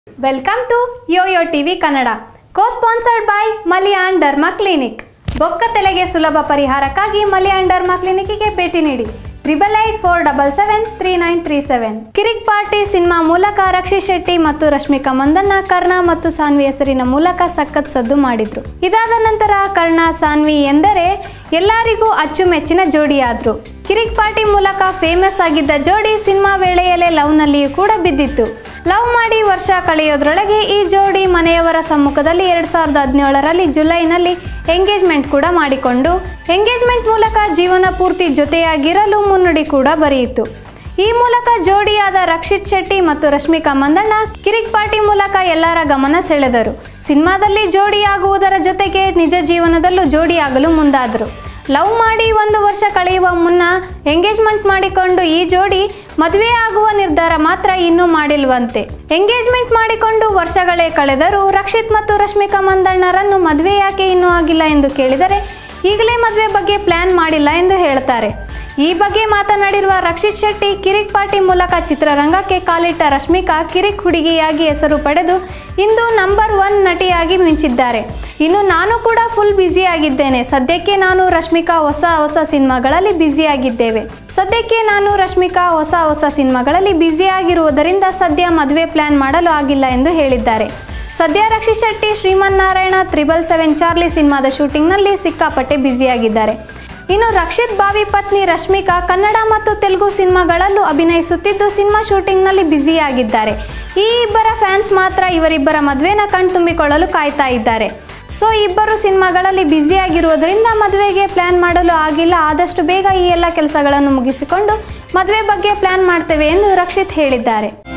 welcome to Yoyo TV Kannada co sponsored by Malian derma clinic ಬೊಕ್ಕ ತಲೆಗೆ ಸುಲಭ ಪರಿಹಾರಕ್ಕಾಗಿ ಮಲಿಯಾನ್ ಡರ್ಮಾ ಕ್ಲಿನಿಕ್ಗೆ ಭೇಟಿ ನೀಡಿ triple eight four double seven three nine three seven Kirik Party cinema ಮೂಲಕ ರಕ್ಷಿತ್ ಶೆಟ್ಟಿ ಮತ್ತು ರಶ್ಮಿಕಾ ಮಂದಣ್ಣ ಕರ್ಣ ಮತ್ತು ಸಾನ್ವಿ ಹೆಸರಿನ ಮೂಲಕ ಸಖತ್ ಸದ್ದು ಮಾಡಿದ್ರು ಇದಾದ ನಂತರ ಕರ್ಣ ಸಾನ್ವಿ ಎಂದರೆ ಎಲ್ಲರಿಗೂ ಅಚ್ಚುಮೆಚ್ಚಿನ ಜೋಡಿಯಾದ್ರು ಕಿರಿಕ್ ಪಾರ್ಟಿ ಮೂಲಕ ಫೇಮಸ್ ಆಗಿದ್ದ ಜೋಡಿ ಸಿನಿಮಾ ವೇಳೆಯಲ್ಲೇ ಲವ್ನಲ್ಲಿಯೂ ಕೂಡ ಬಿದ್ದಿತ್ತು ಲವ್ ಮಾಡಿ ವರ್ಷ ಕಳೆಯೋದ್ರೊಳಗೆ ಈ ಜೋಡಿ ಮನೆಯವರ ಸಮ್ಮುಖದಲ್ಲಿ ಎರಡು ಸಾವಿರದ ಹದಿನೇಳರಲ್ಲಿ ಜುಲೈನಲ್ಲಿ ಎಂಗೇಜ್ಮೆಂಟ್ ಕೂಡ ಮಾಡಿಕೊಂಡು ಎಂಗೇಜ್ಮೆಂಟ್ ಮೂಲಕ ಜೀವನ ಪೂರ್ತಿ ಜೊತೆಯಾಗಿರಲು ಮುನ್ನುಡಿ ಕೂಡ ಬರೆಯಿತು ಈ ಮೂಲಕ ಜೋಡಿಯಾದ ರಕ್ಷಿತ್ ಶೆಟ್ಟಿ ಮತ್ತು ರಶ್ಮಿಕಾ ಮಂದಣ್ಣ ಕಿರಿಕ್ ಪಾರ್ಟಿ ಮೂಲಕ ಎಲ್ಲರ ಗಮನ ಸೆಳೆದರು ಸಿನಿಮಾದಲ್ಲಿ ಜೋಡಿಯಾಗುವುದರ ಜೊತೆಗೆ ನಿಜ ಜೀವನದಲ್ಲೂ ಜೋಡಿಯಾಗಲು ಮುಂದಾದರು ಲವ್ ಮಾಡಿ ಒಂದು ವರ್ಷ ಕಳೆಯುವ ಮುನ್ನ ಎಂಗೇಜ್ಮೆಂಟ್ ಮಾಡಿಕೊಂಡು ಈ ಜೋಡಿ ಮದುವೆ ಆಗುವ ನಿರ್ಧಾರ ಮಾತ್ರ ಇನ್ನೂ ಮಾಡಿಲ್ವಂತೆ ಎಂಗೇಜ್ಮೆಂಟ್ ಮಾಡಿಕೊಂಡು ವರ್ಷಗಳೇ ಕಳೆದರೂ ರಕ್ಷಿತ್ ಮತ್ತು ರಶ್ಮಿಕಾ ಮಂದಣ್ಣರನ್ನು ಮದುವೆ ಯಾಕೆ ಇನ್ನೂ ಆಗಿಲ್ಲ ಎಂದು ಕೇಳಿದರೆ ಈಗಲೇ ಮದುವೆ ಬಗ್ಗೆ ಪ್ಲಾನ್ ಮಾಡಿಲ್ಲ ಎಂದು ಹೇಳ್ತಾರೆ ಈ ಬಗ್ಗೆ ಮಾತನಾಡಿರುವ ರಕ್ಷಿತ್ ಶೆಟ್ಟಿ ಕಿರಿಕ್ ಪಾರ್ಟಿ ಮೂಲಕ ಚಿತ್ರರಂಗಕ್ಕೆ ಕಾಲಿಟ್ಟ ರಶ್ಮಿಕಾ ಕಿರಿಕ್ ಹುಡುಗಿಯಾಗಿ ಹೆಸರು ಪಡೆದು ಇಂದು ನಂಬರ್ ಒನ್ ನಟಿಯಾಗಿ ಮಿಂಚಿದ್ದಾರೆ ಇನ್ನು ನಾನು ಕೂಡ ಫುಲ್ ಬ್ಯುಸಿ ಆಗಿದ್ದೇನೆ ಸದ್ಯಕ್ಕೆ ನಾನು ರಶ್ಮಿಕಾ ಹೊಸ ಹೊಸ ಸಿನಿಮಾಗಳಲ್ಲಿ ಬ್ಯುಸಿ ಆಗಿದ್ದೇವೆ ಸದ್ಯಕ್ಕೆ ನಾನು ರಶ್ಮಿಕಾ ಹೊಸ ಹೊಸ ಸಿನಿಮಾಗಳಲ್ಲಿ ಬ್ಯುಸಿ ಆಗಿರುವುದರಿಂದ ಸದ್ಯ ಮದುವೆ ಪ್ಲಾನ್ ಮಾಡಲು ಆಗಿಲ್ಲ ಎಂದು ಹೇಳಿದ್ದಾರೆ ಸದ್ಯ Rakshit Shetty Srimannarayana triple seven Charlie ಸಿನಿಮಾದ ಶೂಟಿಂಗ್ನಲ್ಲಿ ಸಿಕ್ಕಾಪಟ್ಟೆ ಬ್ಯುಸಿಯಾಗಿದ್ದಾರೆ ಇನ್ನು ರಕ್ಷಿತ್ ಬಾವಿ ಪತ್ನಿ ರಶ್ಮಿಕಾ ಕನ್ನಡ ಮತ್ತು ತೆಲುಗು ಸಿನಿಮಾಗಳಲ್ಲೂ ಅಭಿನಯಿಸುತ್ತಿದ್ದು ಸಿನಿಮಾ ಶೂಟಿಂಗ್ನಲ್ಲಿ ಬ್ಯುಸಿಯಾಗಿದ್ದಾರೆ ಈ ಇಬ್ಬರ ಫ್ಯಾನ್ಸ್ ಮಾತ್ರ ಇವರಿಬ್ಬರ ಮದುವೆನ ಕಣ್ತುಂಬಿಕೊಳ್ಳಲು ಕಾಯ್ತಾ ಇದ್ದಾರೆ ಸೊ ಇಬ್ಬರು ಸಿನಿಮಾಗಳಲ್ಲಿ ಬ್ಯುಸಿಯಾಗಿರುವುದರಿಂದ ಮದುವೆಗೆ ಪ್ಲ್ಯಾನ್ ಮಾಡಲು ಆಗಿಲ್ಲ ಆದಷ್ಟು ಬೇಗ ಈ ಎಲ್ಲ ಕೆಲಸಗಳನ್ನು ಮುಗಿಸಿಕೊಂಡು ಮದುವೆ ಬಗ್ಗೆ ಪ್ಲ್ಯಾನ್ ಮಾಡ್ತೇವೆ ಎಂದು ರಕ್ಷಿತ್ ಹೇಳಿದ್ದಾರೆ